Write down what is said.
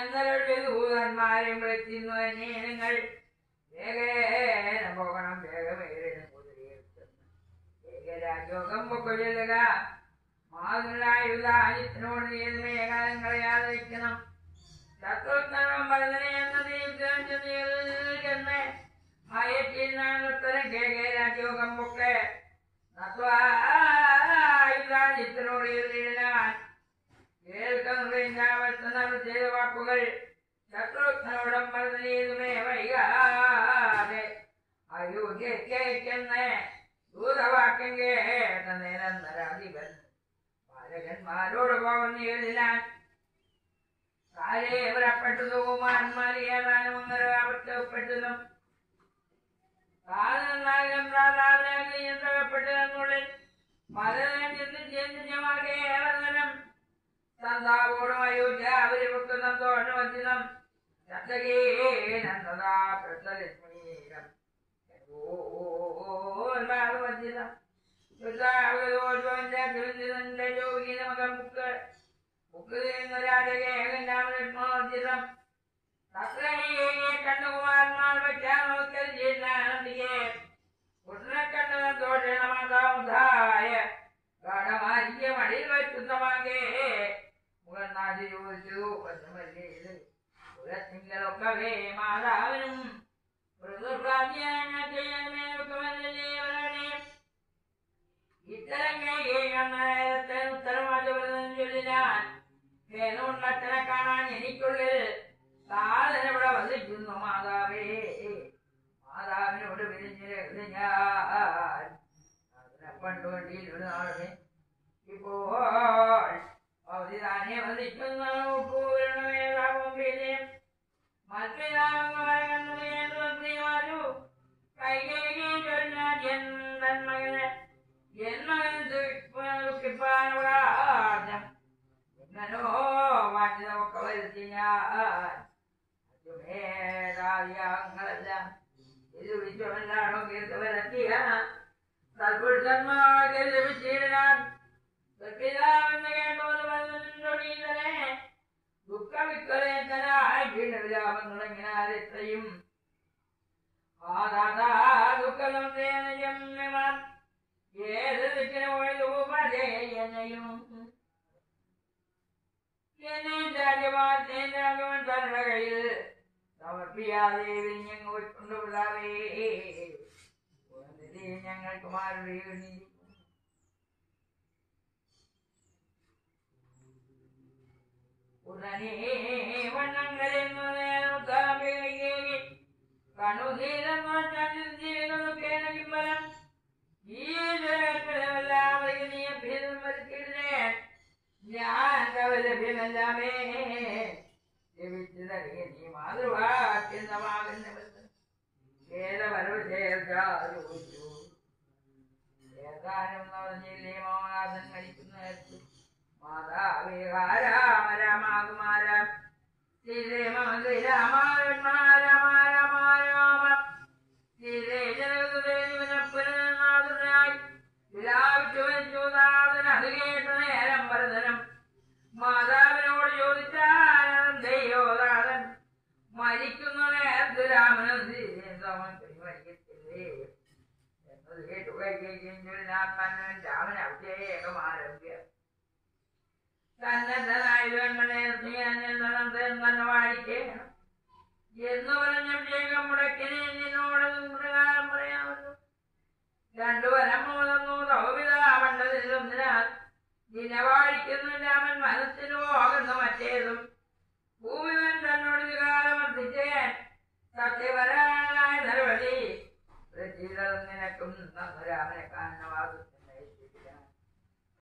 അന്നരുടെ ദൂതന്മാരെയും വിളിച്ചിരുന്നു എന്നെ നിങ്ങൾ വേഗേന പോകണം വേഗമേറിന് വേഗരാജോഗം പൊക്കൊല്ലുക മാതൃലായുള്ള അജിത്തിനോട് നീ മേഘാലം കളയാതെ വയ്ക്കണം ശത്രുഘ്നം ഭരതനെ എന്ന ദീപ്തെന്ന് മയറ്റിനാണ് ഉത്തരം കേകെ രാജയോഗം പൊക്കെ ചിത്രനോട് എഴുതിയിടാൻ കേൾക്കുന്നവർ ചെയ്ത വാക്കുകൾ ശത്രുഘ്നോടം ഭരതനീതുമേ വൈകാതെ അയോഗ്യക്കെന്ന് ദൂതവാക്യം കേട്ട നിരന്തരാധിപൻ ബാലകന്മാരോട് പോകുന്ന എഴുതിനാൻ കാലേ പുറപ്പെട്ടു കുമാരന്മാരിയേതാനും അങ്ങനെ ആവശ്യപ്പെട്ടതും കാലനായകം പ്രാധാന്യപ്പെട്ടതെന്നുള്ളിൽ പലതരത്തിൽ ജന്യമാകെ ഏവർന്നനം സന്താവോടും അയോധ്യ അവര് വെക്കുന്ന തോഷവചനം നന്ദതാ പ്രസലിസ്മീരം വചനം മകം മുക്ക് മുക്ക് എന്നൊരാജകേകനാമോചിതം തത്രയെ കണ്ണുകുമാരന്മാർ വയ്ക്കാൻ നോക്കൽ ചെയ്യുന്നതിയെ ഉടനെ കണ്ണു ദോഷണമാതാവുതായ ഗാഠമാരിയ മടിയിൽ വെച്ചുത്തമാകെ മുഖനാഥി ചോദിച്ചു പഞ്ചമല്ലേ ഇത് ഉലത്തിങ്കളൊക്കവേ മാതാവിനും മൃദുപ്രാജ്ഞാന ചെയ്യണമേ ഒക്കമല്ലേ വരണേ ഇത്തരം നേരത്തെ ഉത്തരവാദി ചൊല്ലിനാൻ വേദമുണ്ടത്തിനെ കാണാൻ എനിക്കുള്ളിൽ സാധനവിടെ വസിക്കുന്നു മാതാവേ മാതാവിനോട് പിരിഞ്ഞിരുന്ന് ഞാൻ അതിനെ പണ്ടുകൊണ്ടിൽ ഒരു നാളിനെ ഇപ്പോൾ അവധി താനെ വസിക്കുന്ന പൂരണമേതാകുമ്പിനെ മത്സ്യതാകുന്ന പറയുന്നു കൈകേകി ചൊല്ലാൻ എന്തൻ മകനെ എൻ മകൻ ദുഃഖിപ്പാനുള്ള എന്നോ വാറ്റിനൊക്കെ വരുത്തി ഞാൻ മേധാവിയാങ്ങളെല്ലാം ഇത് വിളിച്ചവനാണോ കേട്ട് വരത്തിയ സൽപുരുഷന്മാർക്ക് ലഭിച്ചിടാൻ സത്യതാവെന്ന് കേട്ടോത് വന്നൊടീതനെ ദുഃഖവിക്കലേത്തനായി വീണവിലാപം തുടങ്ങിയാൽ എത്രയും ആദാതാ ദുഃഖം ജമ്യമാൻ ഏത് ദിക്കിന് പോയത് ഉപജയ എന്നെയും രാജമാൻ തരുടെ കയ്യിൽ സമർപ്പിയാതെ ഞങ്ങൾ കൊണ്ടുവിടാവേ ഞങ്ങൾക്ക് മാരുടെ ഉടനെ വണ്ണങ്ങളിൽ കണുനീരം ഈ ജഗത്തിലെല്ലാം നീ ഭേദം വരുത്തിയില്ലേ ഞാൻ കവലഭ്യമല്ലാമേ ജപിച്ചു നൽകി നീ മാതൃവാക്യമാകുന്നവർ ഏതവരവ് ചേർച്ചു ഏതാനും പറഞ്ഞില്ലേ മോനാഥൻ മരിക്കുന്ന നേരത്ത് മാതാവേ രാമ രാമാകുമാര ശ്രീരേ മന്ത്രി രാമ രാമ രാമ രാമ രാമ ശ്രീരേ ജനകുദേവനപ്പുരനാഥനായി വിലാപിച്ചു വെച്ചുനാഥൻ അത് കേട്ട നേരം ഭരതനം മാതാവിനോട് ചോദിച്ചാലും ദൈവനാഥൻ മരിക്കുന്ന നേരത്ത് രാമനും ശ്രീരേന്ദ്രമൻ മരിക്കത്തില്ലേ എന്നത് കേട്ടു കഴിക്കുകയും രാമൻ അഭിഷേകമാരംഭ്യ സന്നദ്ധനായ തന്നെ വാഴിക്കണം എന്ന് പറഞ്ഞ അഭിഷേകം മുടക്കിനെ നിന്നോട് പ്രകാരം പറയാമല്ലോ രണ്ടു വരം മൂന്നു തൗപിതാവണ്ടതിലൊന്നിനാൽ ദിനവാഴിക്കുന്നു രാമൻ മനസ്സിന് പോകുന്ന മറ്റേതും ഭൂമിവൻ തന്നോട് വികാരം വർദ്ധിച്ചേ സത്യപരായണായ നരവഴി നിനക്കും രാമനെ